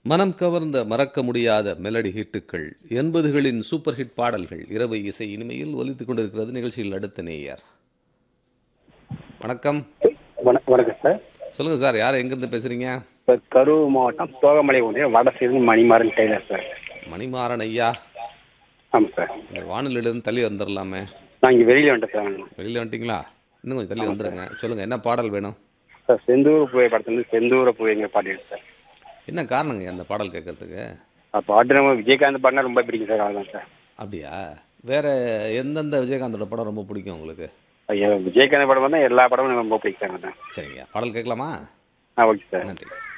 மனம் கவர்ந்த மறக்க முடியாத மெலடி ஹிட்டுகள் எண்பதுகளின் சூப்பர் ஹிட் பாடல்கள் இரவு இசை இனிமையில் ஒலித்துக் கொண்டிருக்கிறது நிகழ்ச்சியில் அடுத்த நேயர் வணக்கம் வண- வணக்கம் சார் சொல்லுங்க சார் யார் எங்கிருந்து பேசுறீங்க சார் கரூர் மாவட்டம் தோகமலை ஒன்றிய வடசேரி மணிமாறன் டெய்லர் சார் மணிமாறன் ஐயா ஆமாம் சார் இந்த வானிலிருந்து தள்ளி வந்துடலாமே நான் இங்கே வெளியில் வந்துட்டேன் சார் வெளியில் வந்துட்டீங்களா இன்னும் கொஞ்சம் தள்ளி வந்துருங்க சொல்லுங்க என்ன பாடல் வேணும் சார் செந்தூர பூவை படத்துலேருந்து செந்தூர பூவைங்க பாடிட்டு சார் என்ன காரணங்க அந்த பாடல் கேட்கறதுக்கு அது பாட்டு நம்ம விஜயகாந்த் பாடினா ரொம்ப பிடிக்கும் சார் அவ்வளோதான் சார் அப்படியா வேற எந்தெந்த விஜயகாந்தோட படம் ரொம்ப பிடிக்கும் உங்களுக்கு ஐயா விஜயகாந்த் படம் வந்து எல்லா படமும் எனக்கு ரொம்ப பிடிக்கும் சார் அதான் சரிங்க பாடல் கேட்கலாமா ஆ ஓகே சார் நன்றி